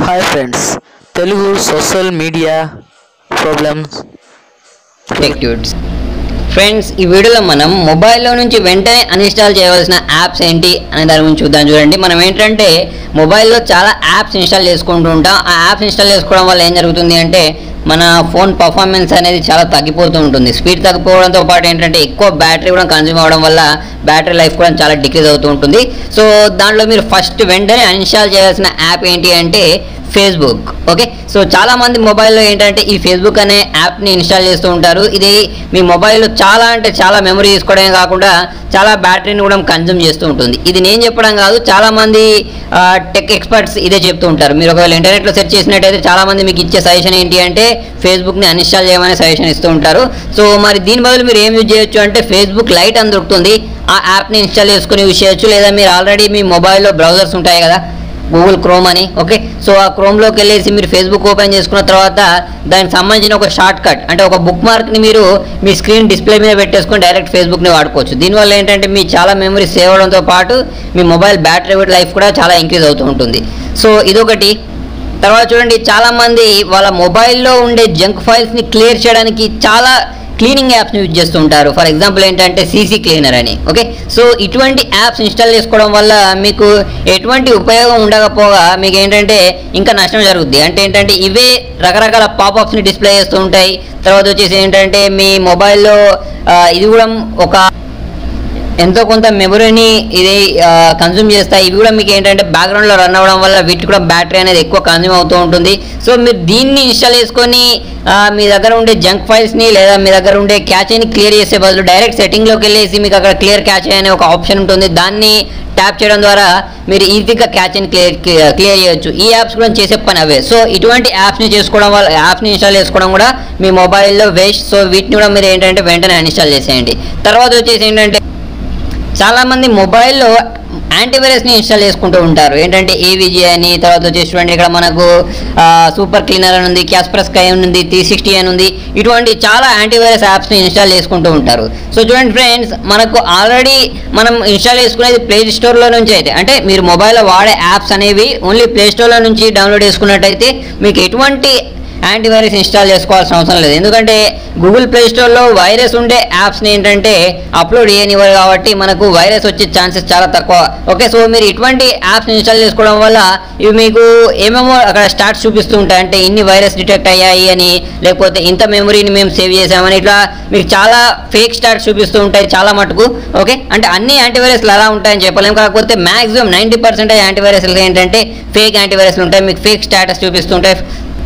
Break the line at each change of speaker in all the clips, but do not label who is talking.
hi friends Telugu social media problems
టెక్ట్యూడ్స్ friends ఈ వీడియోలో మనం మొబైల్లో నుంచి వెంటనే అన్ఇన్స్టాల్ చేయవలసిన యాప్స్ ఏంటి అనే దాని గురించి చూద్దాం చూడండి మనం ఏంటంటే మొబైల్లో చాలా యాప్స్ ఇన్స్టాల్ చేసుకుంటూ ఉంటాం ఆ యాప్స్ ఇన్స్టాల్ చేసుకోవడం వల్ల ఏం జరుగుతుంది అంటే మన ఫోన్ పర్ఫార్మెన్స్ అనేది చాలా తగ్గిపోతూ ఉంటుంది స్పీడ్ తగ్గిపోవడంతో పాటు ఏంటంటే ఎక్కువ బ్యాటరీ కూడా కన్జ్యూమ్ అవ్వడం వల్ల బ్యాటరీ లైఫ్ కూడా చాలా డిక్రీజ్ అవుతూ ఉంటుంది సో దాంట్లో మీరు ఫస్ట్ వెంటనే అన్ఇన్స్టాల్ చేయాల్సిన యాప్ ఏంటి అంటే ఫేస్బుక్ ఓకే సో చాలా మంది మొబైల్లో ఏంటంటే ఈ ఫేస్బుక్ అనే యాప్ని ఇన్స్టాల్ చేస్తూ ఉంటారు ఇది మీ మొబైల్లో చాలా అంటే చాలా మెమరీ తీసుకోవడమే కాకుండా చాలా బ్యాటరీని కూడా కన్జ్యూమ్ చేస్తూ ఉంటుంది ఇది నేను చెప్పడం కాదు చాలా మంది టెక్ ఎక్స్పర్ట్స్ ఇదే చెప్తూ ఉంటారు మీరు ఒకవేళ ఇంటర్నెట్లో సెర్చ్ చేసినట్టయితే చాలా మంది మీకు ఇచ్చే సజెషన్ ఏంటి అంటే ఫేస్బుక్ని అన్ఇన్స్టాల్ చేయమని సజెషన్ ఇస్తూ ఉంటారు సో మరి దీని బదులు మీరు ఏం యూజ్ చేయొచ్చు అంటే ఫేస్బుక్ లైట్ అని దొరుకుతుంది ఆ యాప్ని ఇన్స్టాల్ చేసుకుని యూజ్ చేయొచ్చు లేదా మీరు ఆల్రెడీ మీ మొబైల్లో బ్రౌజర్స్ ఉంటాయి కదా గూగుల్ క్రోమ్ అని ఓకే సో ఆ క్రోమ్లోకి వెళ్ళేసి మీరు ఫేస్బుక్ ఓపెన్ చేసుకున్న తర్వాత దానికి సంబంధించిన ఒక షార్ట్ కట్ అంటే ఒక బుక్ మార్క్ని మీరు మీ స్క్రీన్ డిస్ప్లే మీద పెట్టేసుకొని డైరెక్ట్ ఫేస్బుక్ని వాడుకోవచ్చు దీనివల్ల ఏంటంటే మీ చాలా మెమరీ సేవ్ అవడంతో పాటు మీ మొబైల్ బ్యాటరీ లైఫ్ కూడా చాలా ఇంక్రీజ్ అవుతూ ఉంటుంది సో ఇదొకటి తర్వాత చూడండి చాలా మంది వాళ్ళ మొబైల్లో ఉండే జంక్ ఫైల్స్ని క్లియర్ చేయడానికి చాలా క్లీనింగ్ యాప్స్ని యూజ్ చేస్తూ ఉంటారు ఫర్ ఎగ్జాంపుల్ ఏంటంటే సీసీ క్లీనర్ అని ఓకే సో ఇటువంటి యాప్స్ ఇన్స్టాల్ చేసుకోవడం వల్ల మీకు ఎటువంటి ఉపయోగం ఉండకపోగా మీకు ఏంటంటే ఇంకా నష్టం జరుగుద్ది అంటే ఏంటంటే ఇవే రకరకాల పాపప్స్ని డిస్ప్లే చేస్తూ ఉంటాయి తర్వాత వచ్చేసి ఏంటంటే మీ మొబైల్లో ఆ, ఇది కూడా ఒక ఎంతో కొంత మెమరీని ఇది కన్జ్యూమ్ చేస్తాయి ఇవి కూడా మీకు ఏంటంటే బ్యాక్గ్రౌండ్లో రన్ అవ్వడం వల్ల వీటి కూడా బ్యాటరీ అనేది ఎక్కువ కన్జ్యూమ్ అవుతూ ఉంటుంది సో మీరు దీన్ని ఇన్స్టాల్ చేసుకొని ఆ, మీ దగ్గర ఉండే జంక్ ఫైల్స్ని లేదా మీ దగ్గర ఉండే క్యాచ్ని క్లియర్ చేసే బదులు డైరెక్ట్ సెట్టింగ్లోకి వెళ్ళేసి మీకు అక్కడ క్లియర్ క్యాచ్ అనే ఒక ఆప్షన్ ఉంటుంది దాన్ని ట్యాప్ చేయడం ద్వారా మీరు ఈజీగా క్యాచ్ని క్లియర్ క్లియర్ చేయొచ్చు ఈ యాప్స్ కూడా చేసే పని అవే సో ఇటువంటి యాప్స్ని చేసుకోవడం వల్ల యాప్స్ని ఇన్స్టాల్ చేసుకోవడం కూడా మీ మొబైల్లో వేస్ట్ సో వీటిని కూడా మీరు ఏంటంటే వెంటనే అన్ఇన్స్టాల్ చేసేయండి తర్వాత వచ్చేసి ఏంటంటే చాలా మంది మొబైల్లో యాంటీవైరస్ని ఇన్స్టాల్ చేసుకుంటూ ఉంటారు ఏంటంటే ఏవిజీ అని తర్వాత వచ్చేసి చూడండి ఇక్కడ మనకు ఆ, సూపర్ క్లీనర్ అని ఉంది క్యాస్ప్రస్ కై అని ఉంది త్రీ సిక్స్టీ అని ఉంది ఇటువంటి చాలా యాంటీవైరస్ యాప్స్ని ఇన్స్టాల్ చేసుకుంటూ ఉంటారు సో చూడండి ఫ్రెండ్స్ మనకు ఆల్రెడీ మనం ఇన్స్టాల్ చేసుకునేది ప్లే స్టోర్లో నుంచి అయితే అంటే మీరు మొబైల్లో వాడే యాప్స్ అనేవి ఓన్లీ ప్లే స్టోర్లో నుంచి డౌన్లోడ్ చేసుకున్నట్టయితే మీకు ఎటువంటి యాంటీవైరస్ ఇన్స్టాల్ చేసుకోవాల్సిన అవసరం లేదు ఎందుకంటే గూగుల్ ప్లే స్టోర్లో వైరస్ ఉండే యాప్స్ని ఏంటంటే అప్లోడ్ చేయనివ్వరు కాబట్టి మనకు వైరస్ వచ్చే ఛాన్సెస్ చాలా తక్కువ ఓకే సో మీరు ఇటువంటి యాప్స్ ఇన్స్టాల్ చేసుకోవడం వల్ల ఇవి మీకు ఏమేమో అక్కడ స్టార్ట్స్ చూపిస్తూ ఉంటాయి అంటే ఇన్ని వైరస్ డిటెక్ట్ అయ్యాయి అని లేకపోతే ఇంత మెమరీని మేము సేవ్ చేసామని ఇట్లా మీకు చాలా ఫేక్ స్టార్ట్స్ చూపిస్తూ ఉంటాయి చాలా మటుకు ఓకే అంటే అన్ని యాంటీవైరస్లు అలా ఉంటాయని చెప్పలేము కాకపోతే మాక్సిమం నైంటీ పర్సెంటేజ్ యాంటీవైరస్లు ఏంటంటే ఫేక్ యాంటీవైరస్లు ఉంటాయి మీకు ఫేక్ స్టాటస్ చూపిస్తుంటాయి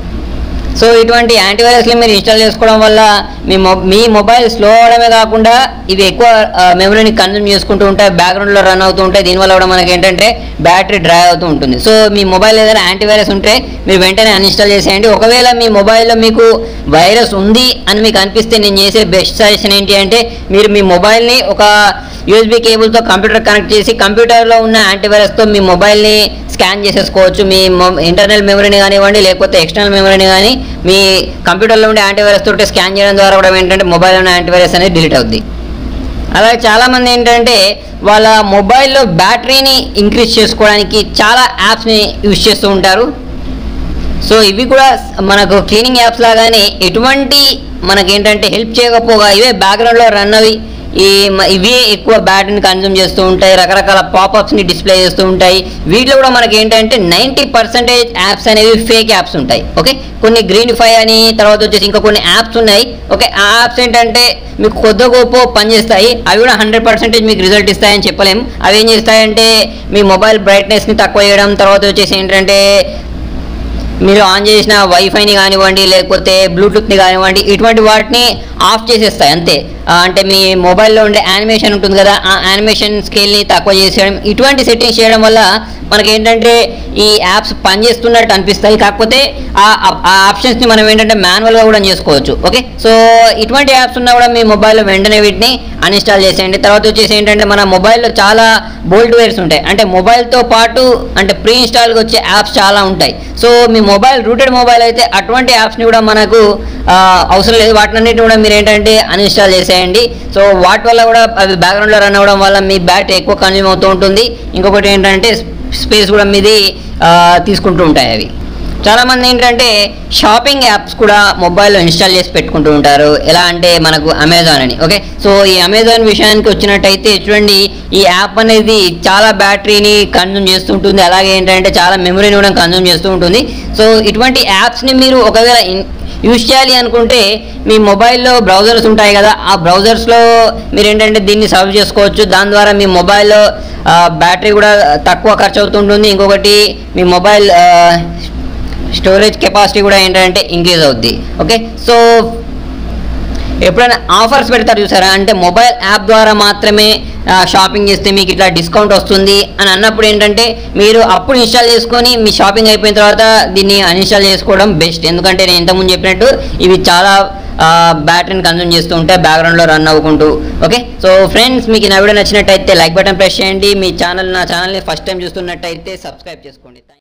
సో ఇటువంటి యాంటీవైరస్ని మీరు ఇన్స్టాల్ చేసుకోవడం వల్ల మీ మొ మీ మొబైల్ స్లో అవడమే కాకుండా ఇవి ఎక్కువ మెమరీని కన్జ్యూమ్ చేసుకుంటూ ఉంటాయి బ్యాక్గ్రౌండ్లో రన్ అవుతూ ఉంటాయి దీనివల్ల కూడా మనకి ఏంటంటే బ్యాటరీ డ్రై అవుతూ ఉంటుంది సో మీ మొబైల్ ఏదైనా యాంటీవైరస్ ఉంటే మీరు వెంటనే అన్ఇన్స్టాల్ చేసేయండి ఒకవేళ మీ మొబైల్లో మీకు వైరస్ ఉంది అని మీకు అనిపిస్తే నేను చేసే బెస్ట్ సజెషన్ ఏంటి అంటే మీరు మీ మొబైల్ని ఒక యూఎస్బీ కేబుల్తో కంప్యూటర్ కనెక్ట్ చేసి కంప్యూటర్లో ఉన్న యాంటీవైరస్తో మీ మొబైల్ని స్కాన్ చేసేసుకోవచ్చు మీ ఇంటర్నల్ మెమరీని కానివ్వండి లేకపోతే ఎక్స్టర్నల్ మెమరీని కానీ మీ కంప్యూటర్లో ఉండే యాంటీవైరస్ తోటి స్కాన్ చేయడం ద్వారా కూడా ఏంటంటే మొబైల్లో ఉన్న యాంటీవైరస్ అనేది డిలీట్ అవుద్ది అలాగే చాలామంది ఏంటంటే వాళ్ళ మొబైల్లో బ్యాటరీని ఇంక్రీజ్ చేసుకోవడానికి చాలా యాప్స్ని యూజ్ చేస్తూ ఉంటారు సో ఇవి కూడా మనకు క్లీనింగ్ యాప్స్ లాగానే ఎటువంటి మనకేంటంటే హెల్ప్ చేయకపోగా ఇవే బ్యాక్గ్రౌండ్లో రన్ అవి ఈ మ- ఇవే ఎక్కువ బ్యాటరీని కన్జ్యూమ్ చేస్తూ ఉంటాయి రకరకాల పాపప్స్ని డిస్ప్లే చేస్తూ ఉంటాయి వీటిలో కూడా మనకి ఏంటంటే నైంటీ పర్సెంటేజ్ యాప్స్ అనేవి ఫేక్ యాప్స్ ఉంటాయి ఓకే కొన్ని గ్రీనిఫై అని తర్వాత వచ్చేసి ఇంకా కొన్ని యాప్స్ ఉన్నాయి ఓకే ఆ యాప్స్ ఏంటంటే మీకు కొద్ది గొప్ప పనిచేస్తాయి అవి కూడా హండ్రెడ్ పర్సెంటేజ్ మీకు రిజల్ట్ ఇస్తాయని చెప్పలేం అవి ఏం చేస్తాయంటే మీ మొబైల్ బ్రైట్నెస్ని తక్కువ చేయడం తర్వాత వచ్చేసి ఏంటంటే మీరు ఆన్ చేసిన వైఫైని కానివ్వండి లేకపోతే బ్లూటూత్ని కానివ్వండి ఇటువంటి వాటిని ఆఫ్ చేసేస్తాయి అంతే ఆ, అంటే మీ మొబైల్లో ఉండే యానిమేషన్ ఉంటుంది కదా ఆ యానిమేషన్ స్కేల్ని తక్కువ చేసేయడం ఇటువంటి సెట్టింగ్స్ చేయడం వల్ల మనకి ఏంటంటే ఈ యాప్స్ పనిచేస్తున్నట్టు అనిపిస్తాయి కాకపోతే ఆ ఆ ఆప్షన్స్ని మనం ఏంటంటే మాన్యువల్గా కూడా చేసుకోవచ్చు ఓకే సో ఇటువంటి యాప్స్ ఉన్నా కూడా మీ మొబైల్లో వెంటనే వీటిని అన్ఇన్స్టాల్ చేసేయండి తర్వాత వచ్చేసి ఏంటంటే మన మొబైల్లో చాలా బోల్ట్ వేర్స్ ఉంటాయి అంటే మొబైల్తో పాటు అంటే ప్రీ ఇన్స్టాల్గా వచ్చే యాప్స్ చాలా ఉంటాయి సో మీ మొబైల్ రూటెడ్ మొబైల్ అయితే అటువంటి యాప్స్ని కూడా మనకు ఆ, అవసరం లేదు వాటినన్నిటిని కూడా మీరు ఏంటంటే అన్ఇన్స్టాల్ చేసేయండి సో వాటి వల్ల కూడా అవి బ్యాక్గ్రౌండ్లో రన్ అవ్వడం వల్ల మీ బ్యాటరీ ఎక్కువ కన్జ్యూమ్ అవుతూ ఉంటుంది ఇంకొకటి ఏంటంటే స్పేస్ కూడా మీది ఆ, తీసుకుంటూ ఉంటాయి అవి చాలామంది ఏంటంటే షాపింగ్ యాప్స్ కూడా మొబైల్లో ఇన్స్టాల్ చేసి పెట్టుకుంటూ ఉంటారు ఎలా అంటే మనకు అమెజాన్ అని ఓకే సో ఈ అమెజాన్ విషయానికి వచ్చినట్టయితే చూడండి ఈ యాప్ అనేది చాలా బ్యాటరీని కన్జ్యూమ్ చేస్తుంటుంది అలాగే ఏంటంటే చాలా మెమరీని కూడా కన్జ్యూమ్ చేస్తూ ఉంటుంది సో ఇటువంటి యాప్స్ని మీరు ఒకవేళ ఇన్- యూజ్ చేయాలి అనుకుంటే మీ మొబైల్లో బ్రౌజర్స్ ఉంటాయి కదా ఆ బ్రౌజర్స్లో మీరు ఏంటంటే దీన్ని సర్వ్ చేసుకోవచ్చు దాని ద్వారా మీ మొబైల్లో బ్యాటరీ కూడా తక్కువ ఖర్చు అవుతుంటుంది ఇంకొకటి మీ మొబైల్ స్టోరేజ్ కెపాసిటీ కూడా ఏంటంటే ఇంక్రీజ్ అవుద్ది ఓకే సో ఎప్పుడైనా ఆఫర్స్ పెడతారు చూసారా అంటే మొబైల్ యాప్ ద్వారా మాత్రమే ఆ, షాపింగ్ చేస్తే మీకు ఇట్లా డిస్కౌంట్ వస్తుంది అని అన్నప్పుడు ఏంటంటే మీరు అప్పుడు ఇన్స్టాల్ చేసుకొని మీ షాపింగ్ అయిపోయిన తర్వాత దీన్ని అన్ఇన్స్టాల్ చేసుకోవడం బెస్ట్ ఎందుకంటే నేను ఇంతకుముందు చెప్పినట్టు ఇవి చాలా బ్యాటరీని కన్జ్యూమ్ చేస్తూ ఉంటాయి బ్యాక్గ్రౌండ్లో రన్ అవ్వకుంటూ ఓకే సో ఫ్రెండ్స్ మీకు నా వీడియో నచ్చినట్టయితే లైక్ బటన్ ప్రెస్ చేయండి మీ ఛానల్ నా ఛానల్ని ఫస్ట్ టైం చూస్తున్నట్టయితే సబ్స్క్రైబ్ చేసుకోండి